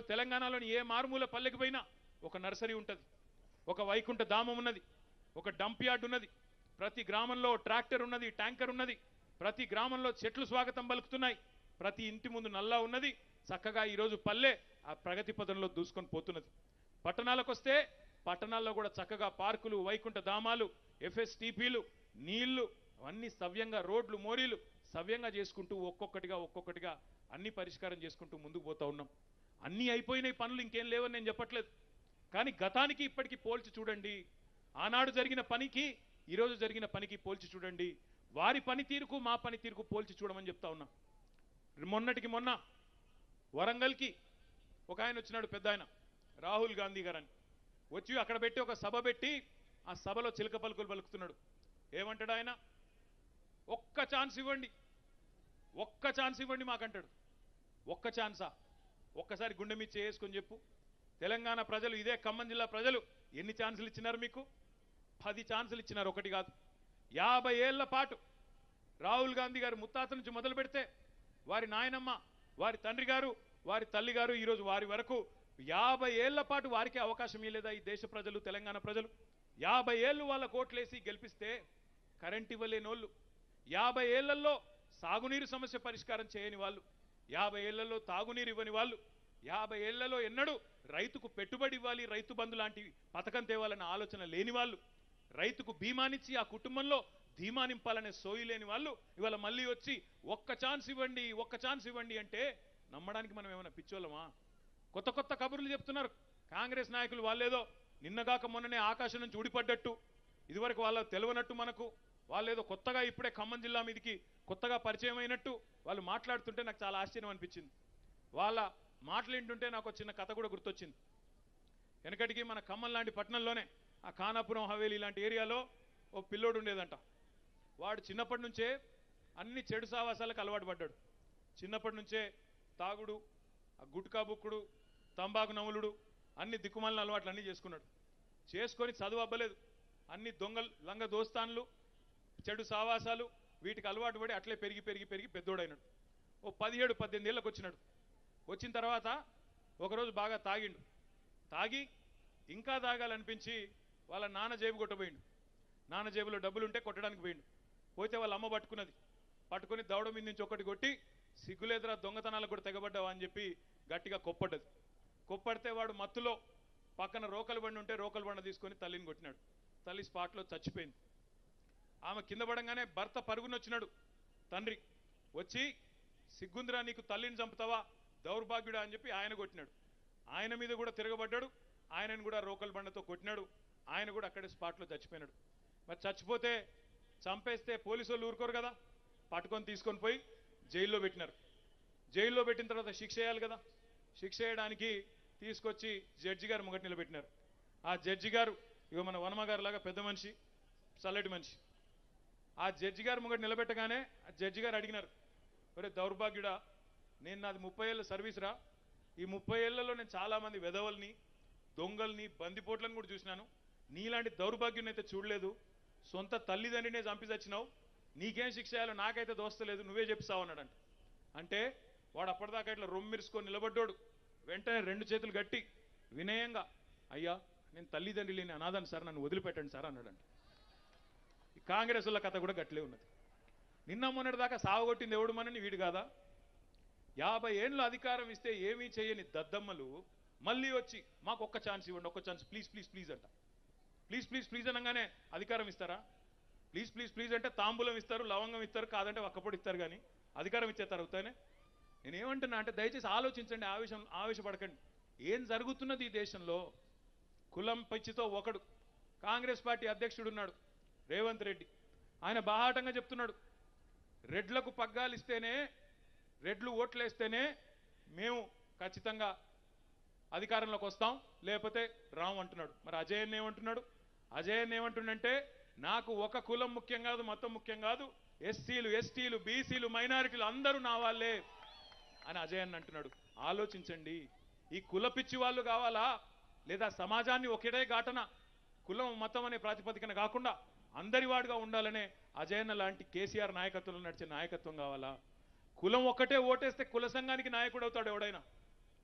ఈరోజు తెలంగాణలోని ఏ మారుమూల పల్లెకి పోయినా ఒక నర్సరీ ఉంటుంది ఒక వైకుంఠ ధామం ఉన్నది ఒక డంప్ యార్డ్ ఉన్నది ప్రతి గ్రామంలో ట్రాక్టర్ ఉన్నది ట్యాంకర్ ఉన్నది ప్రతి గ్రామంలో చెట్లు స్వాగతం పలుకుతున్నాయి ప్రతి ఇంటి ముందు నల్లా ఉన్నది చక్కగా ఈరోజు పల్లె ఆ ప్రగతి పదంలో దూసుకొని పోతున్నది పట్టణాలకు వస్తే పట్టణాల్లో కూడా చక్కగా పార్కులు వైకుంఠ ధామాలు ఎఫ్ఎస్టిపిలు నీళ్లు అవన్నీ సవ్యంగా రోడ్లు మోరీలు సవ్యంగా చేసుకుంటూ ఒక్కొక్కటిగా ఒక్కొక్కటిగా అన్ని పరిష్కారం చేసుకుంటూ ముందుకు పోతా ఉన్నాం అన్నీ అయిపోయినాయి పనులు ఇంకేం లేవని నేను చెప్పట్లేదు కానీ గతానికి ఇప్పటికి పోల్చి చూడండి ఆనాడు జరిగిన పనికి ఈరోజు జరిగిన పనికి పోల్చి చూడండి వారి పనితీరుకు మా పనితీరుకు పోల్చి చూడమని చెప్తా ఉన్నా మొన్నటికి మొన్న వరంగల్కి ఒక ఆయన వచ్చినాడు పెద్ద ఆయన రాహుల్ గాంధీ గారని వచ్చి అక్కడ పెట్టి ఒక సభ పెట్టి ఆ సభలో చిలక పలుకులు పలుకుతున్నాడు ఏమంటాడు ఆయన ఒక్క ఛాన్స్ ఇవ్వండి ఒక్క ఛాన్స్ ఇవ్వండి మాకంటాడు ఒక్క ఛాన్సా ఒక్కసారి గుండె మీద చేసుకొని చెప్పు తెలంగాణ ప్రజలు ఇదే ఖమ్మం జిల్లా ప్రజలు ఎన్ని ఛాన్సులు ఇచ్చినారు మీకు పది ఛాన్సులు ఇచ్చినారు ఒకటి కాదు యాభై ఏళ్ల పాటు రాహుల్ గాంధీ గారు ముత్తాత నుంచి మొదలు పెడితే వారి నాయనమ్మ వారి తండ్రి గారు వారి తల్లి గారు ఈరోజు వారి వరకు యాభై ఏళ్ల పాటు వారికి అవకాశం ఇవ్వలేదా ఈ దేశ ప్రజలు తెలంగాణ ప్రజలు యాభై ఏళ్ళు వాళ్ళ కోట్లేసి గెలిపిస్తే కరెంట్ ఇవ్వలేనోళ్ళు యాభై ఏళ్లలో సాగునీరు సమస్య పరిష్కారం చేయని వాళ్ళు యాభై ఏళ్లలో తాగునీరు ఇవ్వని వాళ్ళు యాభై ఏళ్లలో ఎన్నడూ రైతుకు పెట్టుబడి ఇవ్వాలి రైతు బంధు లాంటి పథకం తేవాలన్న ఆలోచన లేని వాళ్ళు రైతుకు బీమానిచ్చి ఆ కుటుంబంలో ధీమా నింపాలనే సోయి లేని వాళ్ళు ఇవాళ మళ్ళీ వచ్చి ఒక్క ఛాన్స్ ఇవ్వండి ఒక్క ఛాన్స్ ఇవ్వండి అంటే నమ్మడానికి మనం ఏమైనా పిచ్చోళ్ళమా కొత్త కొత్త కబుర్లు చెప్తున్నారు కాంగ్రెస్ నాయకులు వాళ్ళేదో నిన్నగాక మొన్ననే ఆకాశం నుంచి ఊడిపడ్డట్టు ఇదివరకు వాళ్ళ తెలియనట్టు మనకు వాళ్ళేదో కొత్తగా ఇప్పుడే ఖమ్మం జిల్లా మీదకి కొత్తగా పరిచయం అయినట్టు వాళ్ళు మాట్లాడుతుంటే నాకు చాలా ఆశ్చర్యం అనిపించింది వాళ్ళ మాటలు వింటుంటే నాకు ఒక చిన్న కథ కూడా గుర్తొచ్చింది వెనకటికి మన ఖమ్మం లాంటి పట్టణంలోనే ఆ ఖానాపురం హవేలీ లాంటి ఏరియాలో ఓ పిల్లోడు ఉండేదంట వాడు చిన్నప్పటి నుంచే అన్ని చెడు సావాసాలకు అలవాటు పడ్డాడు చిన్నప్పటి నుంచే తాగుడు ఆ గుట్కా బుక్కుడు తంబాకు నములుడు అన్ని దిక్కుమాలిన అలవాట్లు అన్నీ చేసుకున్నాడు చేసుకొని చదువు అవ్వలేదు అన్ని దొంగలు లంగ దోస్తాన్లు చెడు సావాసాలు వీటికి అలవాటు పడి అట్లే పెరిగి పెరిగి పెరిగి పెద్దోడైనాడు ఓ పదిహేడు పద్దెనిమిది ఏళ్ళకి వచ్చినాడు వచ్చిన తర్వాత ఒకరోజు బాగా తాగిండు తాగి ఇంకా తాగాలనిపించి వాళ్ళ నాన్న జేబు కొట్టబోయిండు నాన్న జేబులో డబ్బులు ఉంటే కొట్టడానికి పోయిండు పోతే వాళ్ళ అమ్మ పట్టుకున్నది పట్టుకొని దవడ మీద నుంచి ఒకటి కొట్టి సిగ్గులేదురా దొంగతనాలకు కూడా తెగబడ్డావా అని చెప్పి గట్టిగా కొప్పడ్డది కొప్పడితే వాడు మత్తులో పక్కన రోకలు బండి ఉంటే రోకలు బండ తీసుకొని తల్లిని కొట్టినాడు తల్లి స్పాట్లో చచ్చిపోయింది ఆమె కింద పడంగానే భర్త పరుగునొచ్చినాడు తండ్రి వచ్చి సిగ్గుందిరా నీకు తల్లిని చంపుతావా దౌర్భాగ్యుడా అని చెప్పి ఆయన కొట్టినాడు ఆయన మీద కూడా తిరగబడ్డాడు ఆయనను కూడా రోకల్ బండతో కొట్టినాడు ఆయన కూడా అక్కడే స్పాట్లో చచ్చిపోయినాడు మరి చచ్చిపోతే చంపేస్తే పోలీసు వాళ్ళు ఊరుకోరు కదా పట్టుకొని తీసుకొని పోయి జైల్లో పెట్టినారు జైల్లో పెట్టిన తర్వాత శిక్ష వేయాలి కదా శిక్ష వేయడానికి తీసుకొచ్చి జడ్జి గారు ముంగటి నిలబెట్టినారు ఆ జడ్జి గారు ఇక మన వనమ గారు లాగా పెద్ద మనిషి చల్లటి మనిషి ఆ జడ్జి గారు ముంగటి నిలబెట్టగానే ఆ జడ్జి గారు అడిగినారు ఒరే దౌర్భాగ్యుడా నేను నాది ముప్పై ఏళ్ళ సర్వీస్ రా ఈ ముప్పై ఏళ్లలో నేను చాలా మంది వెధవల్ని దొంగల్ని బందిపోట్లను కూడా చూసినాను నీలాంటి దౌర్భాగ్యం అయితే చూడలేదు సొంత తల్లిదండ్రినే చంపి చచ్చినావు నీకేం శిక్ష చేయాలో నాకైతే దోస్తలేదు నువ్వే చెప్పిస్తావు అన్నాడంట అంటే వాడు అప్పటిదాకా ఇట్లా రొమ్మిరుసుకొని నిలబడ్డాడు వెంటనే రెండు చేతులు గట్టి వినయంగా అయ్యా నేను తల్లిదండ్రి లేని అనాథాన్ని సార్ నన్ను వదిలిపెట్టండి సార్ అన్నాడంట ఈ కాంగ్రెస్ వాళ్ళ కథ కూడా గట్లే ఉన్నది నిన్న మొన్నటి దాకా సావగొట్టింది ఎవడు మనని వీడు కాదా యాభై ఏండ్లు అధికారం ఇస్తే ఏమీ చేయని దద్దమ్మలు మళ్ళీ వచ్చి మాకు ఒక్క ఛాన్స్ ఇవ్వండి ఒక్క ఛాన్స్ ప్లీజ్ ప్లీజ్ ప్లీజ్ అంట ప్లీజ్ ప్లీజ్ ప్లీజ్ అనగానే అధికారం ఇస్తారా ప్లీజ్ ప్లీజ్ ప్లీజ్ అంటే తాంబూలం ఇస్తారు లవంగం ఇస్తారు కాదంటే ఒక్కపొడి ఇస్తారు కానీ అధికారం ఇచ్చేస్తారు అవుతానే నేను ఏమంటున్నా అంటే దయచేసి ఆలోచించండి ఆవేశం ఆవేశపడకండి ఏం జరుగుతున్నది ఈ దేశంలో కులం పిచ్చితో ఒకడు కాంగ్రెస్ పార్టీ అధ్యక్షుడు ఉన్నాడు రేవంత్ రెడ్డి ఆయన బాహాటంగా చెప్తున్నాడు రెడ్లకు పగ్గాలు ఇస్తేనే రెడ్లు ఓట్లేస్తేనే మేము ఖచ్చితంగా అధికారంలోకి వస్తాం లేకపోతే రాము అంటున్నాడు మరి అజయన్ ఏమంటున్నాడు అజయన్ ఏమంటుండంటే నాకు ఒక కులం ముఖ్యం కాదు మతం ముఖ్యం కాదు ఎస్సీలు ఎస్టీలు బీసీలు మైనారిటీలు అందరూ నా వాళ్ళే అని అజయన్ అంటున్నాడు ఆలోచించండి ఈ కుల పిచ్చి వాళ్ళు కావాలా లేదా సమాజాన్ని ఒకటే ఘాటన కులం మతం అనే ప్రాతిపదికన కాకుండా అందరి వాడుగా ఉండాలనే అజయన్న లాంటి కేసీఆర్ నాయకత్వంలో నడిచే నాయకత్వం కావాలా కులం ఒక్కటే ఓటేస్తే కుల సంఘానికి నాయకుడు అవుతాడు ఎవడైనా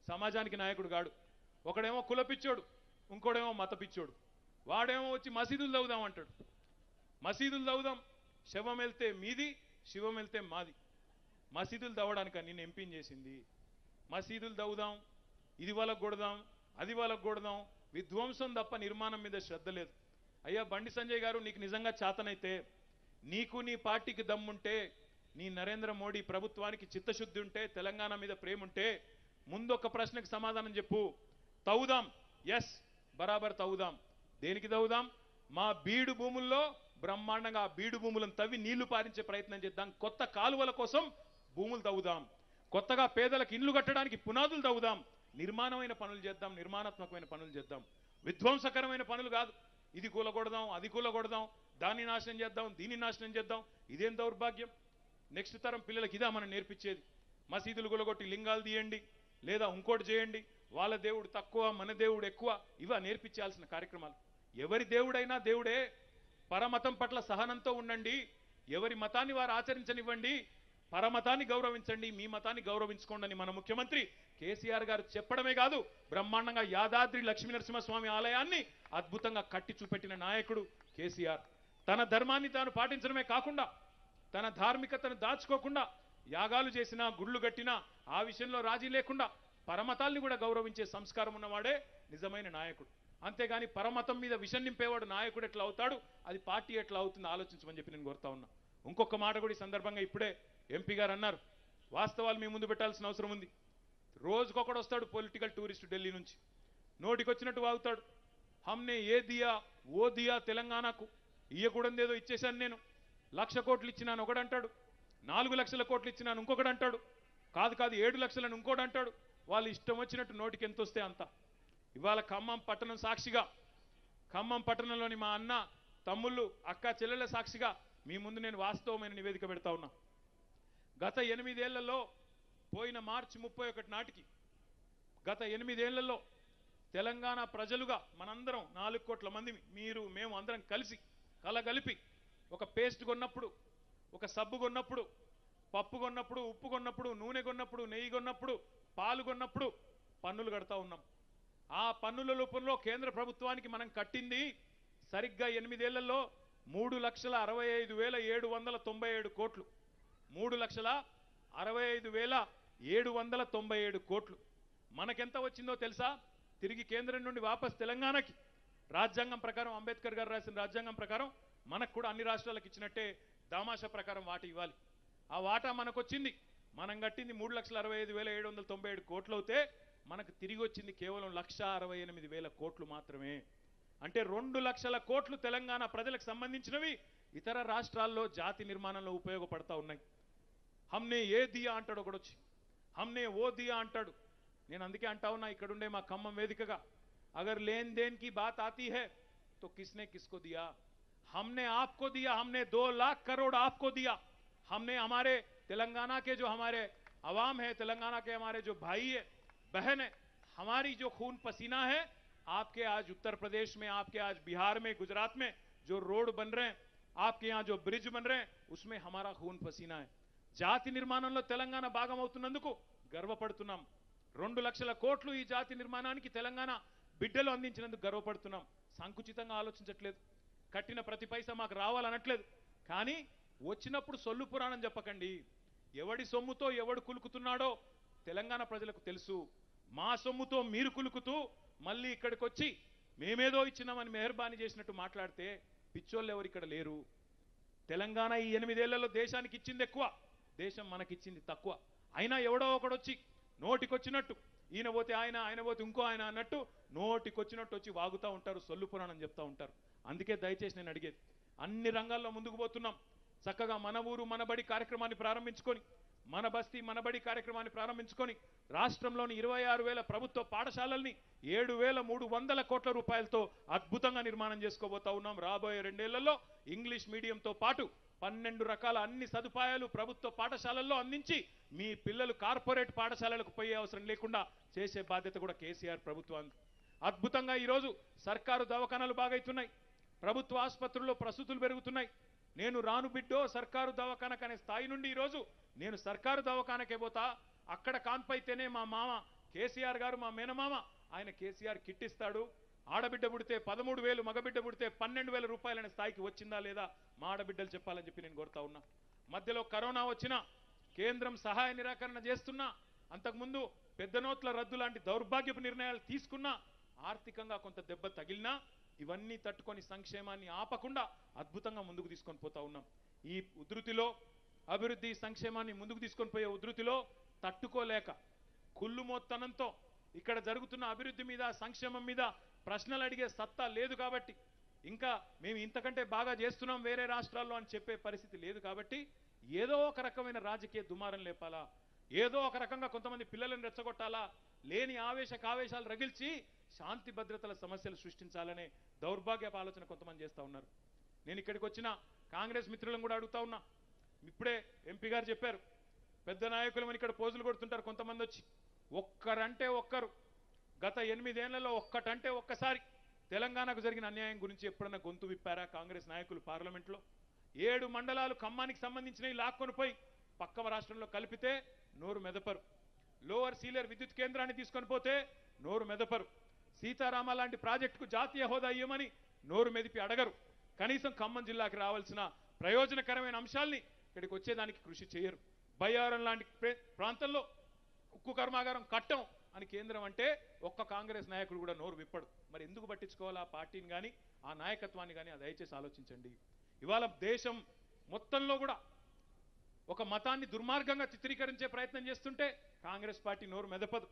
సమాజానికి నాయకుడు గాడు ఒకడేమో కుల పిచ్చోడు ఇంకోడేమో మత పిచ్చోడు వాడేమో వచ్చి మసీదులు తవ్వుదాం అంటాడు మసీదులు తవ్వుదాం శవం వెళ్తే మీది శివం వెళ్తే మాది మసీదులు తవ్వడానికి నిన్ను ఎంపిన్ చేసింది మసీదులు తవ్వుదాం ఇది వాళ్ళకు కొడదాం అది వాళ్ళకు కొడదాం విధ్వంసం తప్ప నిర్మాణం మీద శ్రద్ధ లేదు అయ్యా బండి సంజయ్ గారు నీకు నిజంగా చేతనైతే నీకు నీ పార్టీకి దమ్ముంటే నీ నరేంద్ర మోడీ ప్రభుత్వానికి చిత్తశుద్ధి ఉంటే తెలంగాణ మీద ప్రేమ ఉంటే ముందు ఒక ప్రశ్నకు సమాధానం చెప్పు తవ్వుదాం ఎస్ బరాబర్ తవ్వుదాం దేనికి తవ్వుదాం మా బీడు భూముల్లో బ్రహ్మాండంగా ఆ బీడు భూములను తవ్వి నీళ్లు పారించే ప్రయత్నం చేద్దాం కొత్త కాలువల కోసం భూములు తవ్వుదాం కొత్తగా పేదలకు ఇండ్లు కట్టడానికి పునాదులు తవ్వుదాం నిర్మాణమైన పనులు చేద్దాం నిర్మాణాత్మకమైన పనులు చేద్దాం విధ్వంసకరమైన పనులు కాదు ఇది కూలగొడదాం అది కూలగొడదాం దాన్ని నాశనం చేద్దాం దీన్ని నాశనం చేద్దాం ఇదేం దౌర్భాగ్యం నెక్స్ట్ తరం పిల్లలకి ఇదా మనం నేర్పించేది మసీదులు గులగొట్టి లింగాలు తీయండి లేదా ఇంకోటి చేయండి వాళ్ళ దేవుడు తక్కువ మన దేవుడు ఎక్కువ ఇవా నేర్పించాల్సిన కార్యక్రమాలు ఎవరి దేవుడైనా దేవుడే పరమతం పట్ల సహనంతో ఉండండి ఎవరి మతాన్ని వారు ఆచరించనివ్వండి పరమతాన్ని గౌరవించండి మీ మతాన్ని గౌరవించుకోండి అని మన ముఖ్యమంత్రి కేసీఆర్ గారు చెప్పడమే కాదు బ్రహ్మాండంగా యాదాద్రి లక్ష్మీ నరసింహస్వామి ఆలయాన్ని అద్భుతంగా కట్టి చూపెట్టిన నాయకుడు కేసీఆర్ తన ధర్మాన్ని తాను పాటించడమే కాకుండా తన ధార్మికతను దాచుకోకుండా యాగాలు చేసినా గుళ్ళు కట్టినా ఆ విషయంలో రాజీ లేకుండా పరమతాల్ని కూడా గౌరవించే సంస్కారం ఉన్నవాడే నిజమైన నాయకుడు అంతేగాని పరమతం మీద విషం నింపేవాడు నాయకుడు ఎట్లా అవుతాడు అది పార్టీ ఎట్లా అవుతుందో ఆలోచించమని చెప్పి నేను కోరుతా ఉన్నా ఇంకొక మాట కూడా ఈ సందర్భంగా ఇప్పుడే ఎంపీ గారు అన్నారు వాస్తవాలు మీ ముందు పెట్టాల్సిన అవసరం ఉంది రోజుకొకడు వస్తాడు పొలిటికల్ టూరిస్ట్ ఢిల్లీ నుంచి నోటికొచ్చినట్టు వాగుతాడు హమ్నే ఏ దియా ఓ దియా తెలంగాణకు ఇయ్యకూడదేదో ఇచ్చేశాను నేను లక్ష కోట్లు ఇచ్చినాను ఒకడంటాడు నాలుగు లక్షల కోట్లు ఇచ్చినాను ఇంకొకడు అంటాడు కాదు కాదు ఏడు లక్షలను ఇంకోటి అంటాడు వాళ్ళు ఇష్టం వచ్చినట్టు నోటికి ఎంత వస్తే అంత ఇవాళ ఖమ్మం పట్టణం సాక్షిగా ఖమ్మం పట్టణంలోని మా అన్న తమ్ముళ్ళు అక్క చెల్లెల సాక్షిగా మీ ముందు నేను వాస్తవమైన నివేదిక పెడతా ఉన్నా గత ఎనిమిదేళ్లలో పోయిన మార్చి ముప్పై ఒకటి నాటికి గత ఎనిమిదేళ్లలో తెలంగాణ ప్రజలుగా మనందరం నాలుగు కోట్ల మంది మీరు మేము అందరం కలిసి కలగలిపి ఒక పేస్ట్ కొన్నప్పుడు ఒక సబ్బు కొన్నప్పుడు పప్పు కొన్నప్పుడు ఉప్పు కొన్నప్పుడు నూనె కొన్నప్పుడు నెయ్యి కొన్నప్పుడు పాలు కొన్నప్పుడు పన్నులు కడతా ఉన్నాం ఆ పన్నుల రూపంలో కేంద్ర ప్రభుత్వానికి మనం కట్టింది సరిగ్గా ఎనిమిదేళ్లలో మూడు లక్షల అరవై ఐదు వేల ఏడు వందల తొంభై ఏడు కోట్లు మూడు లక్షల అరవై ఐదు వేల ఏడు వందల తొంభై ఏడు కోట్లు మనకెంత వచ్చిందో తెలుసా తిరిగి కేంద్రం నుండి వాపస్ తెలంగాణకి రాజ్యాంగం ప్రకారం అంబేద్కర్ గారు రాసిన రాజ్యాంగం ప్రకారం మనకు కూడా అన్ని రాష్ట్రాలకు ఇచ్చినట్టే దామాషా ప్రకారం వాట ఇవ్వాలి ఆ వాటా మనకు వచ్చింది మనం కట్టింది మూడు లక్షల అరవై ఐదు వేల ఏడు వందల తొంభై ఏడు కోట్లు అవుతే మనకు తిరిగి వచ్చింది కేవలం లక్ష అరవై ఎనిమిది వేల కోట్లు మాత్రమే అంటే రెండు లక్షల కోట్లు తెలంగాణ ప్రజలకు సంబంధించినవి ఇతర రాష్ట్రాల్లో జాతి నిర్మాణంలో ఉపయోగపడతా ఉన్నాయి హమ్నే ఏ దియా అంటాడు ఒకడొచ్చి హమ్నే ఓ దియా అంటాడు నేను అందుకే అంటా ఉన్నా ఇక్కడుండే మా ఖమ్మం వేదికగా అగర్ లేన్ దేన్ కి బాత్ ఆతీ హై तो किसने किसको दिया हमने आपको दिया हमने दो लाख करोड़ आपको दिया हमने हमारे तेलंगाना के जो हमारे अवाम है तेलंगाना के हमारे जो भाई है बहन है हमारी जो खून पसीना है आपके आज उत्तर प्रदेश में आपके आज बिहार में गुजरात में जो रोड बन रहे हैं आपके यहाँ जो ब्रिज बन रहे हैं उसमें हमारा खून पसीना है జాతి నిర్మాణంలో తెలంగాణ భాగం అవుతున్నందుకు గర్వపడుతున్నాం రెండు లక్షల కోట్లు ఈ జాతి నిర్మాణానికి తెలంగాణ బిడ్డలు అందించినందుకు గర్వపడుతున్నాం సంకుచితంగా ఆలోచించట్లేదు కట్టిన ప్రతి పైసా మాకు రావాలనట్లేదు కానీ వచ్చినప్పుడు సొల్లు పురాణం చెప్పకండి ఎవడి సొమ్ముతో ఎవడు కులుకుతున్నాడో తెలంగాణ ప్రజలకు తెలుసు మా సొమ్ముతో మీరు కులుకుతూ మళ్ళీ ఇక్కడికి వచ్చి మేమేదో ఇచ్చినామని మెహర్బానీ చేసినట్టు మాట్లాడితే పిచ్చోళ్ళు ఎవరు ఇక్కడ లేరు తెలంగాణ ఈ ఎనిమిదేళ్లలో దేశానికి ఇచ్చింది ఎక్కువ దేశం మనకిచ్చింది తక్కువ అయినా ఎవడో ఒకడొచ్చి నోటికొచ్చినట్టు ఈయన పోతే ఆయన ఆయన పోతే ఇంకో ఆయన అన్నట్టు నోటికొచ్చినట్టు వచ్చి వాగుతూ ఉంటారు సొల్లు పురాణం చెప్తా ఉంటారు అందుకే దయచేసి నేను అడిగేది అన్ని రంగాల్లో ముందుకు పోతున్నాం చక్కగా మన ఊరు మన బడి కార్యక్రమాన్ని ప్రారంభించుకొని మన బస్తీ మన బడి కార్యక్రమాన్ని ప్రారంభించుకొని రాష్ట్రంలోని ఇరవై ఆరు వేల ప్రభుత్వ పాఠశాలల్ని ఏడు వేల మూడు వందల కోట్ల రూపాయలతో అద్భుతంగా నిర్మాణం చేసుకోబోతా ఉన్నాం రాబోయే రెండేళ్లలో ఇంగ్లీష్ మీడియంతో పాటు పన్నెండు రకాల అన్ని సదుపాయాలు ప్రభుత్వ పాఠశాలల్లో అందించి మీ పిల్లలు కార్పొరేట్ పాఠశాలలకు పోయే అవసరం లేకుండా చేసే బాధ్యత కూడా కేసీఆర్ ప్రభుత్వానికి అద్భుతంగా ఈరోజు సర్కారు దవాఖానాలు బాగైతున్నాయి ప్రభుత్వ ఆసుపత్రుల్లో ప్రసూతులు పెరుగుతున్నాయి నేను రాను బిడ్డో సర్కారు దవాఖానకు అనే స్థాయి నుండి ఈరోజు నేను సర్కారు దవాఖానకే పోతా అక్కడ కాన్పైతేనే మా మామ కేసీఆర్ గారు మా మేనమామ ఆయన కేసీఆర్ కిట్ ఇస్తాడు ఆడబిడ్డ పుడితే పదమూడు వేలు మగబిడ్డ పుడితే పన్నెండు వేల రూపాయలనే స్థాయికి వచ్చిందా లేదా మా ఆడబిడ్డలు చెప్పాలని చెప్పి నేను కోరుతా ఉన్నా మధ్యలో కరోనా వచ్చినా కేంద్రం సహాయ నిరాకరణ చేస్తున్నా అంతకుముందు పెద్ద నోట్ల రద్దు లాంటి దౌర్భాగ్యపు నిర్ణయాలు తీసుకున్నా ఆర్థికంగా కొంత దెబ్బ తగిలినా ఇవన్నీ తట్టుకొని సంక్షేమాన్ని ఆపకుండా అద్భుతంగా ముందుకు తీసుకొని పోతా ఉన్నాం ఈ ఉధృతిలో అభివృద్ధి సంక్షేమాన్ని ముందుకు తీసుకొని పోయే ఉధృతిలో తట్టుకోలేక కుళ్ళు మోత్తనంతో ఇక్కడ జరుగుతున్న అభివృద్ధి మీద సంక్షేమం మీద ప్రశ్నలు అడిగే సత్తా లేదు కాబట్టి ఇంకా మేము ఇంతకంటే బాగా చేస్తున్నాం వేరే రాష్ట్రాల్లో అని చెప్పే పరిస్థితి లేదు కాబట్టి ఏదో ఒక రకమైన రాజకీయ దుమారం లేపాలా ఏదో ఒక రకంగా కొంతమంది పిల్లలను రెచ్చగొట్టాలా లేని ఆవేశ కావేశాలు రగిల్చి శాంతి భద్రతల సమస్యలు సృష్టించాలనే దౌర్భాగ్యపు ఆలోచన కొంతమంది చేస్తా ఉన్నారు నేను ఇక్కడికి వచ్చిన కాంగ్రెస్ మిత్రులను కూడా అడుగుతా ఉన్నా ఇప్పుడే ఎంపీ గారు చెప్పారు పెద్ద నాయకులు మన ఇక్కడ పోజులు కొడుతుంటారు కొంతమంది వచ్చి ఒక్కరంటే ఒక్కరు గత ఎనిమిదేళ్లలో ఒక్కటంటే ఒక్కసారి తెలంగాణకు జరిగిన అన్యాయం గురించి ఎప్పుడన్నా గొంతు విప్పారా కాంగ్రెస్ నాయకులు పార్లమెంట్లో ఏడు మండలాలు ఖమ్మానికి సంబంధించినవి లాక్కొని పోయి పక్క రాష్ట్రంలో కలిపితే నోరు మెదపరు లోవర్ సీలియర్ విద్యుత్ కేంద్రాన్ని తీసుకొని పోతే నోరు మెదపరు సీతారామ లాంటి ప్రాజెక్టుకు జాతీయ హోదా ఇవ్వమని నోరు మెదిపి అడగరు కనీసం ఖమ్మం జిల్లాకి రావాల్సిన ప్రయోజనకరమైన అంశాల్ని ఇక్కడికి వచ్చేదానికి కృషి చేయరు బయ్యారం లాంటి ప్రే- ప్రాంతంలో ఉక్కు కర్మాగారం కట్టం అని కేంద్రం అంటే ఒక్క కాంగ్రెస్ నాయకుడు కూడా నోరు విప్పడు మరి ఎందుకు పట్టించుకోవాలి ఆ పార్టీని కానీ ఆ నాయకత్వాన్ని కానీ అది దయచేసి ఆలోచించండి ఇవాళ దేశం మొత్తంలో కూడా ఒక మతాన్ని దుర్మార్గంగా చిత్రీకరించే ప్రయత్నం చేస్తుంటే కాంగ్రెస్ పార్టీ నోరు మెదపదు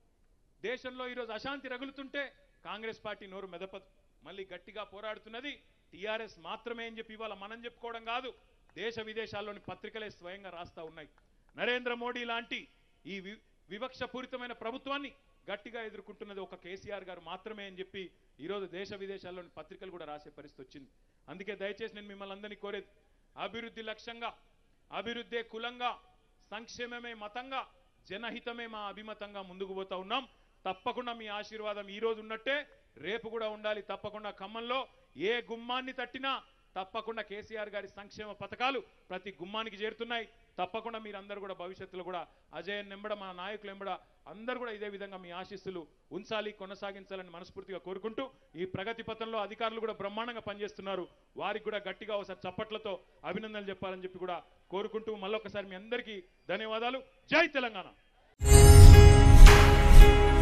దేశంలో ఈరోజు అశాంతి రగులుతుంటే కాంగ్రెస్ పార్టీ నోరు మెదపదు మళ్ళీ గట్టిగా పోరాడుతున్నది టీఆర్ఎస్ మాత్రమే అని చెప్పి ఇవాళ మనం చెప్పుకోవడం కాదు దేశ విదేశాల్లోని పత్రికలే స్వయంగా రాస్తా ఉన్నాయి నరేంద్ర మోడీ లాంటి ఈ వి- వివక్షపూరితమైన ప్రభుత్వాన్ని గట్టిగా ఎదుర్కొంటున్నది ఒక కేసీఆర్ గారు మాత్రమే అని చెప్పి ఈరోజు దేశ విదేశాల్లోని పత్రికలు కూడా రాసే పరిస్థితి వచ్చింది అందుకే దయచేసి నేను మిమ్మల్ని అందరినీ కోరేది అభివృద్ధి లక్ష్యంగా అభివృద్ధే కులంగా సంక్షేమమే మతంగా జనహితమే మా అభిమతంగా ముందుకు పోతా ఉన్నాం తప్పకుండా మీ ఆశీర్వాదం ఈ రోజు ఉన్నట్టే రేపు కూడా ఉండాలి తప్పకుండా ఖమ్మంలో ఏ గుమ్మాన్ని తట్టినా తప్పకుండా కేసీఆర్ గారి సంక్షేమ పథకాలు ప్రతి గుమ్మానికి చేరుతున్నాయి తప్పకుండా మీరందరూ కూడా భవిష్యత్తులో కూడా అజయ్ నెంబడ మన నాయకులు ఎంబడ అందరూ కూడా ఇదే విధంగా మీ ఆశీస్సులు ఉంచాలి కొనసాగించాలని మనస్ఫూర్తిగా కోరుకుంటూ ఈ ప్రగతి పథంలో అధికారులు కూడా బ్రహ్మాండంగా పనిచేస్తున్నారు వారికి కూడా గట్టిగా ఒకసారి చప్పట్లతో అభినందనలు చెప్పాలని చెప్పి కూడా కోరుకుంటూ మళ్ళొకసారి మీ అందరికీ ధన్యవాదాలు జై తెలంగాణ